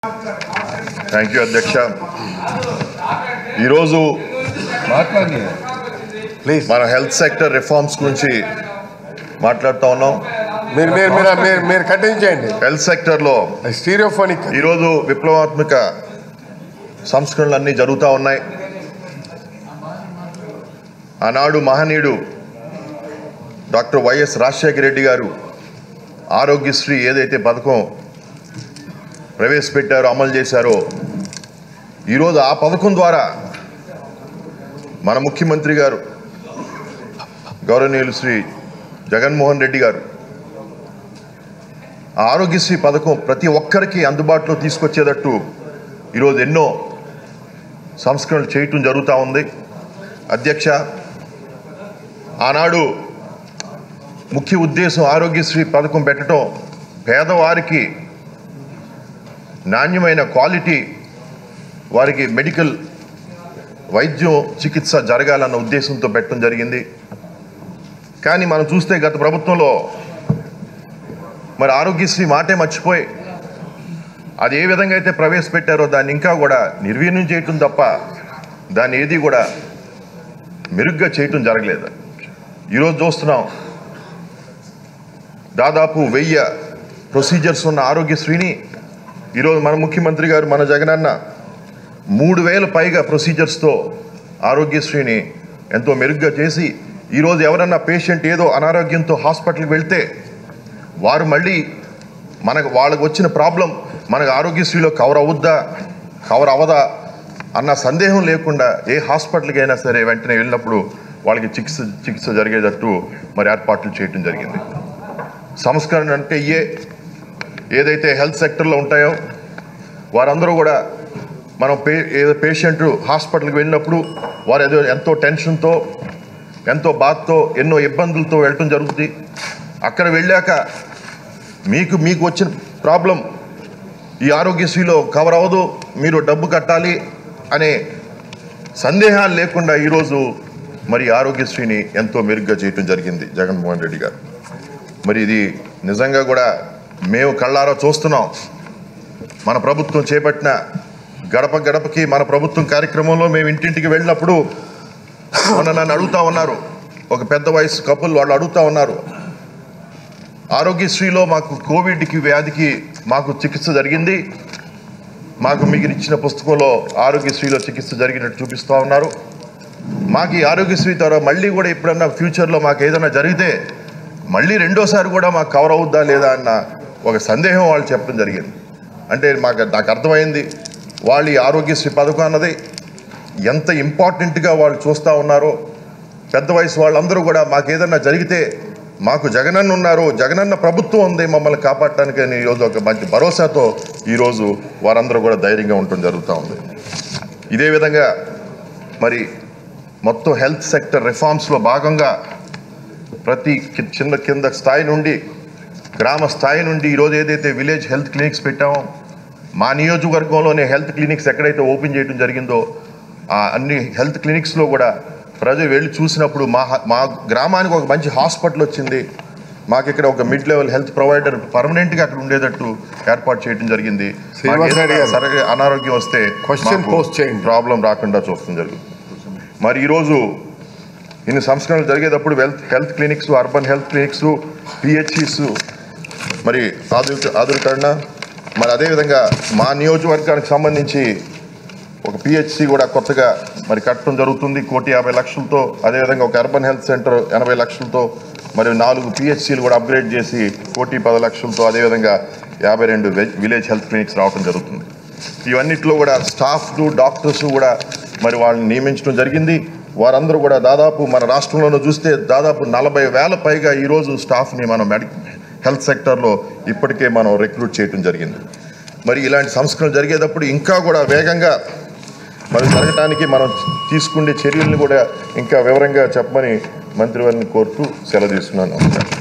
Thank you అధ్యక్ష ఈరోజు మాట్లాడి ప్లీజ్ మన హెల్త్ సెక్టర్ రిఫార్మ్స్ గురించి మాట్లాడుతూ ఉన్నాం మీరు మీరు మీరు మీరు మీరు కంటిన్యూ చేయండి హెల్త్ సెక్టర్లో స్టీరియోఫోనిక్ ఈరోజు విప్లవాత్మక సంస్కరణలు అన్నీ జరుగుతూ ఉన్నాయి ఆనాడు మహనీయుడు డాక్టర్ వైఎస్ రాజశేఖర రెడ్డి గారు ఆరోగ్యశ్రీ ఏదైతే పథకం ప్రవేశపెట్టారో అమలు చేశారో ఈరోజు ఆ పథకం ద్వారా మన ముఖ్యమంత్రి గారు గౌరవనీయులు శ్రీ జగన్మోహన్ రెడ్డి గారు ఆ ఆరోగ్యశ్రీ పథకం ప్రతి ఒక్కరికి అందుబాటులో తీసుకొచ్చేటట్టు ఈరోజు ఎన్నో సంస్కరణలు చేయటం జరుగుతూ ఉంది అధ్యక్ష ఆనాడు ముఖ్య ఉద్దేశం ఆరోగ్యశ్రీ పథకం పెట్టడం పేదవారికి నాణ్యమైన క్వాలిటీ వారికి మెడికల్ వైద్యం చికిత్స జరగాలన్న ఉద్దేశంతో పెట్టడం జరిగింది కానీ మనం చూస్తే గత ప్రభుత్వంలో మరి ఆరోగ్యశ్రీ మాటే మర్చిపోయి అది ఏ విధంగా అయితే ప్రవేశపెట్టారో దాన్ని ఇంకా కూడా నిర్వీర్యం చేయటం తప్ప దాన్ని ఏది కూడా మెరుగ్గా చేయటం జరగలేదు ఈరోజు చూస్తున్నాం దాదాపు వెయ్యి ప్రొసీజర్స్ ఉన్న ఆరోగ్యశ్రీని ఈరోజు మన ముఖ్యమంత్రి గారు మన జగనన్న మూడు వేల పైగా ప్రొసీజర్స్తో ఆరోగ్యశ్రీని ఎంతో మెరుగ్గా చేసి ఈరోజు ఎవరన్నా పేషెంట్ ఏదో అనారోగ్యంతో హాస్పిటల్కి వెళ్తే వారు మళ్ళీ మనకు వాళ్ళకు వచ్చిన ప్రాబ్లం మనకు ఆరోగ్యశ్రీలో కవర్ అవుద్దా కవర్ అవ్వదా అన్న సందేహం లేకుండా ఏ హాస్పిటల్కి అయినా సరే వెంటనే వెళ్ళినప్పుడు వాళ్ళకి చికిత్స చికిత్స జరిగేటట్టు మరి ఏర్పాట్లు చేయటం జరిగింది సంస్కరణ అంటే ఇయే ఏదైతే హెల్త్ సెక్టర్లో ఉంటాయో వారందరూ కూడా మనం పే ఏదో పేషెంట్ హాస్పిటల్కి వెళ్ళినప్పుడు వారు ఏదో ఎంతో టెన్షన్తో ఎంతో బాధతో ఎన్నో ఇబ్బందులతో వెళ్ళటం జరుగుతుంది అక్కడ వెళ్ళాక మీకు మీకు వచ్చిన ప్రాబ్లం ఈ ఆరోగ్యశ్రీలో కవర్ అవ్వదు మీరు డబ్బు కట్టాలి అనే సందేహాలు లేకుండా ఈరోజు మరి ఆరోగ్యశ్రీని ఎంతో మెరుగ్గా చేయటం జరిగింది జగన్మోహన్ రెడ్డి గారు మరి ఇది నిజంగా కూడా మేము కళ్ళారా చూస్తున్నాం మన ప్రభుత్వం చేపట్టిన గడప గడపకి మన ప్రభుత్వం కార్యక్రమంలో మేము ఇంటింటికి వెళ్ళినప్పుడు మొన్న నన్ను అడుగుతా ఉన్నారు ఒక పెద్ద వయసు కపుల్ వాళ్ళు అడుగుతా ఉన్నారు ఆరోగ్యశ్రీలో మాకు కోవిడ్కి వ్యాధికి మాకు చికిత్స జరిగింది మాకు మీకు ఇచ్చిన పుస్తకంలో ఆరోగ్యశ్రీలో చికిత్స జరిగినట్టు చూపిస్తూ ఉన్నారు మాకు ఈ ఆరోగ్యశ్రీ ద్వారా మళ్ళీ కూడా ఎప్పుడన్నా ఫ్యూచర్లో మాకు ఏదైనా జరిగితే మళ్ళీ రెండోసారి కూడా మాకు కవర్ అవుద్దా లేదా అన్న ఒక సందేహం వాళ్ళు చెప్పడం జరిగింది అంటే మాకు నాకు అర్థమైంది వాళ్ళు ఈ ఆరోగ్యశ్రీ పథకం అన్నది ఎంత ఇంపార్టెంట్గా వాళ్ళు చూస్తూ ఉన్నారో పెద్ద వయసు వాళ్ళందరూ కూడా మాకు ఏదన్నా జరిగితే మాకు జగనన్న ఉన్నారు జగనన్న ప్రభుత్వం ఉంది మమ్మల్ని కాపాడటానికి అని ఈరోజు ఒక మంచి భరోసాతో ఈరోజు వారందరూ కూడా ధైర్యంగా ఉండటం జరుగుతూ ఉంది ఇదే విధంగా మరి మొత్తం హెల్త్ సెక్టర్ రిఫార్మ్స్లో భాగంగా ప్రతి కి- చిన్న కింద స్థాయి నుండి గ్రామ స్థాయి నుండి ఈరోజు ఏదైతే విలేజ్ హెల్త్ క్లినిక్స్ పెట్టామో మా నియోజకవర్గంలోనే హెల్త్ క్లినిక్స్ ఎక్కడైతే ఓపెన్ చేయడం జరిగిందో ఆ అన్ని హెల్త్ క్లినిక్స్లో కూడా ప్రజలు వెళ్ళి చూసినప్పుడు మా హ- మా గ్రామానికి ఒక మంచి హాస్పిటల్ వచ్చింది మాకు ఇక్కడ ఒక మిడ్ లెవెల్ హెల్త్ ప్రొవైడర్ పర్మనెంట్గా అక్కడ ఉండేటట్టు ఏర్పాటు చేయడం జరిగింది శ్రీనివాస్ మాకు రెడ్డి ఏదైనా గారు. సరే అనారోగ్యం వస్తే Question మాకు post చేయండి. ప్రాబ్లం రాకుండా చూస్తాం జరుగుతుంది మరి ఈరోజు ఇన్ని సంస్కరణలు జరిగేటప్పుడు wealth health clinics urban health clinics PHCs మరి ఆధునిక ఆధునీకరణ మరి అదేవిధంగా మా నియోజకవర్గానికి సంబంధించి ఒక పిహెచ్సి కూడా కొత్తగా మరి కట్టడం జరుగుతుంది కోటి యాభై లక్షలతో అదేవిధంగా ఒక అర్బన్ హెల్త్ సెంటర్ ఎనభై లక్షలతో మరి నాలుగు పిహెచ్సిలు కూడా అప్గ్రేడ్ చేసి కోటి పది లక్షలతో అదేవిధంగా యాభై రెండు విలేజ్ హెల్త్ క్లినిక్స్ రావడం జరుగుతుంది ఇవన్నిట్లో కూడా స్టాఫ్ డాక్టర్స్ కూడా మరి వాళ్ళని నియమించడం జరిగింది వారందరూ కూడా దాదాపు మన రాష్ట్రంలోనూ చూస్తే దాదాపు నలభై వేల పైగా ఈరోజు స్టాఫ్ని మనం మెడి హెల్త్ సెక్టర్లో ఇప్పటికే మనం రిక్రూట్ చేయడం జరిగింది మరి ఇలాంటి సంస్కరణలు జరిగేటప్పుడు ఇంకా కూడా వేగంగా మరి జరగటానికి మనం తీసుకునే చర్యలను కూడా ఇంకా వివరంగా చెప్పమని మంత్రివారిని కోరుతూ సెలవు తీసుకున్నాను నమస్కారం